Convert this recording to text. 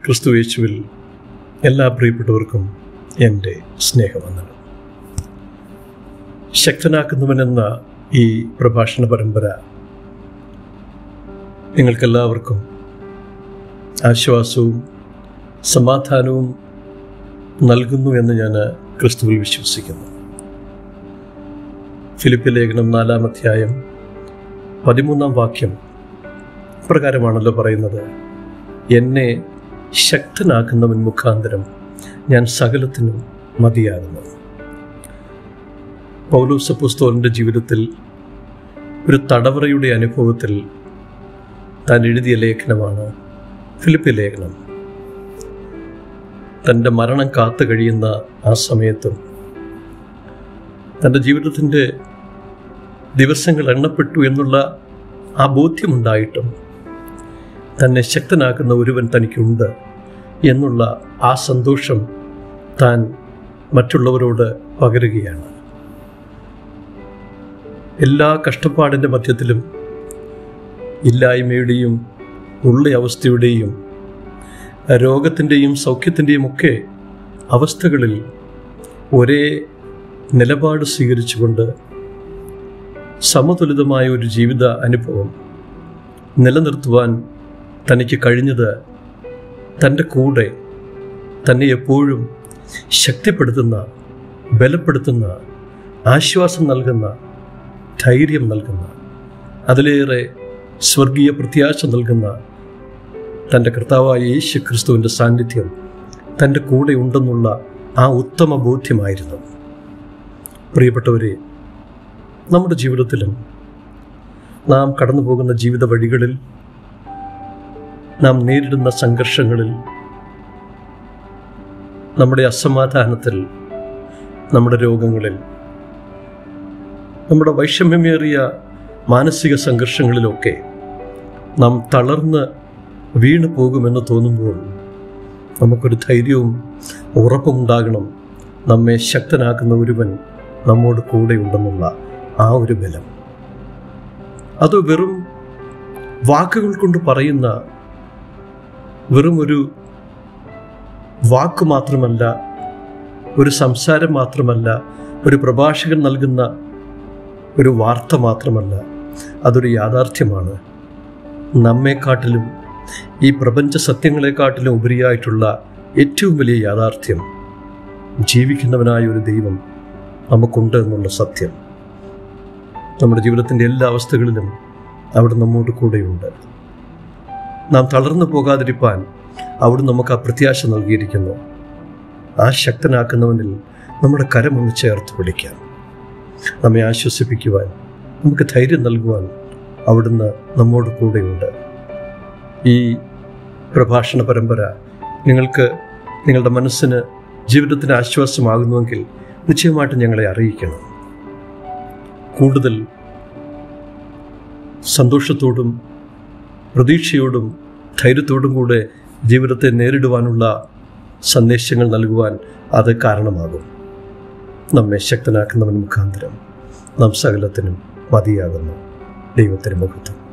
ക്രിസ്തു യേശുവിൽ എല്ലാ പ്രിയപ്പെട്ടവർക്കും എൻ്റെ സ്നേഹവന്ദനം ശക്തനാക്കുന്നവനെന്ന ഈ പ്രഭാഷണ പരമ്പര നിങ്ങൾക്കെല്ലാവർക്കും ആശ്വാസവും സമാധാനവും നൽകുന്നു എന്ന് ഞാൻ ക്രിസ്തുവിൽ വിശ്വസിക്കുന്നു ഫിലിപ്പ് ലേഖനം നാലാം അധ്യായം പതിമൂന്നാം വാക്യം പ്രകാരമാണല്ലോ പറയുന്നത് എന്നെ ശക്തനാക്കുന്നവൻ മുഖാന്തരം ഞാൻ സകലത്തിനും മതിയാകുന്നു പൗലൂസ പുസ്തോലിൻ്റെ ജീവിതത്തിൽ ഒരു തടവറയുടെ അനുഭവത്തിൽ താൻ എഴുതിയ ലേഖനമാണ് ഫിലിപ്പി ലേഖനം തൻ്റെ മരണം കാത്തു കഴിയുന്ന ആ സമയത്തും തൻ്റെ ജീവിതത്തിൻ്റെ ദിവസങ്ങൾ എണ്ണപ്പെട്ടു എന്നുള്ള ആ ബോധ്യമുണ്ടായിട്ടും തന്നെ ശക്തനാക്കുന്ന ഒരുവൻ തനിക്കുണ്ട് എന്നുള്ള ആ സന്തോഷം താൻ മറ്റുള്ളവരോട് പകരുകയാണ് എല്ലാ കഷ്ടപ്പാടിൻ്റെ മധ്യത്തിലും ഇല്ലായ്മയുടെയും ഉള്ള അവസ്ഥയുടെയും രോഗത്തിൻ്റെയും സൗഖ്യത്തിൻ്റെയും ഒക്കെ അവസ്ഥകളിൽ ഒരേ നിലപാട് സ്വീകരിച്ചുകൊണ്ട് സമതുലിതമായ ഒരു ജീവിത അനുഭവം നിലനിർത്തുവാൻ തനിക്ക് കഴിഞ്ഞത് തൻ്റെ കൂടെ തന്നെ എപ്പോഴും ശക്തിപ്പെടുത്തുന്ന ബലപ്പെടുത്തുന്ന ആശ്വാസം നൽകുന്ന ധൈര്യം നൽകുന്ന അതിലേറെ സ്വർഗീയ പ്രത്യാശ നൽകുന്ന തൻ്റെ കർത്താവായ യേശു ക്രിസ്തുവിൻ്റെ സാന്നിധ്യം തൻ്റെ കൂടെ ഉണ്ടെന്നുള്ള ആ ഉത്തമ ബോധ്യമായിരുന്നു പ്രിയപ്പെട്ടവരെ നമ്മുടെ ജീവിതത്തിലും നാം കടന്നു പോകുന്ന ജീവിത വഴികളിൽ നാം നേരിടുന്ന സംഘർഷങ്ങളിൽ നമ്മുടെ അസമാധാനത്തിൽ നമ്മുടെ രോഗങ്ങളിൽ നമ്മുടെ വൈഷമ്യമേറിയ മാനസിക സംഘർഷങ്ങളിലൊക്കെ നാം തളർന്ന് വീണു പോകുമെന്ന് തോന്നുമ്പോൾ നമുക്കൊരു ധൈര്യവും ഉറപ്പും ഉണ്ടാകണം നമ്മെ ശക്തനാക്കുന്ന ഒരുവൻ നമ്മോട് കൂടെയുണ്ടെന്നുള്ള ആ ഒരു ബലം അത് വെറും വാക്കുകൾ കൊണ്ട് പറയുന്ന വെറും ഒരു വാക്ക് മാത്രമല്ല ഒരു സംസാരം മാത്രമല്ല ഒരു പ്രഭാഷകൻ നൽകുന്ന ഒരു വാർത്ത മാത്രമല്ല അതൊരു യാഥാർത്ഥ്യമാണ് നമ്മെക്കാട്ടിലും ഈ പ്രപഞ്ച സത്യങ്ങളെക്കാട്ടിലും ഉപരിയായിട്ടുള്ള ഏറ്റവും വലിയ യാഥാർത്ഥ്യം ജീവിക്കുന്നവനായ ഒരു ദൈവം നമുക്കുണ്ട് എന്നുള്ള സത്യം നമ്മുടെ ജീവിതത്തിൻ്റെ എല്ലാ അവസ്ഥകളിലും അവിടെ നമ്മോട് കൂടെയുണ്ട് നാം തളർന്നു പോകാതിരിപ്പാൻ അവിടെ നമുക്ക് ആ പ്രത്യാശ നൽകിയിരിക്കുന്നു ആ ശക്തനാക്കുന്നവനിൽ നമ്മുടെ കരമൊന്ന് ചേർത്ത് പിടിക്കാം നമ്മെ ആശ്വസിപ്പിക്കുവാൻ നമുക്ക് ധൈര്യം നൽകുവാൻ അവിടുന്ന് നമ്മോട് കൂടെയുണ്ട് ഈ പ്രഭാഷണ പരമ്പര നിങ്ങൾക്ക് നിങ്ങളുടെ മനസ്സിന് ജീവിതത്തിന് ആശ്വാസമാകുന്നുവെങ്കിൽ നിശ്ചയമായിട്ടും ഞങ്ങളെ അറിയിക്കണം കൂടുതൽ സന്തോഷത്തോടും പ്രതീക്ഷയോടും ധൈര്യത്തോടും കൂടെ ജീവിതത്തെ നേരിടുവാനുള്ള സന്ദേശങ്ങൾ നൽകുവാൻ അത് കാരണമാകും നമ്മെ ശക്തനാക്കുന്നവൻ മുഖാന്തരം നാം സകലത്തിനും മതിയാകുന്നു ദൈവത്തിന് മുഖത്തും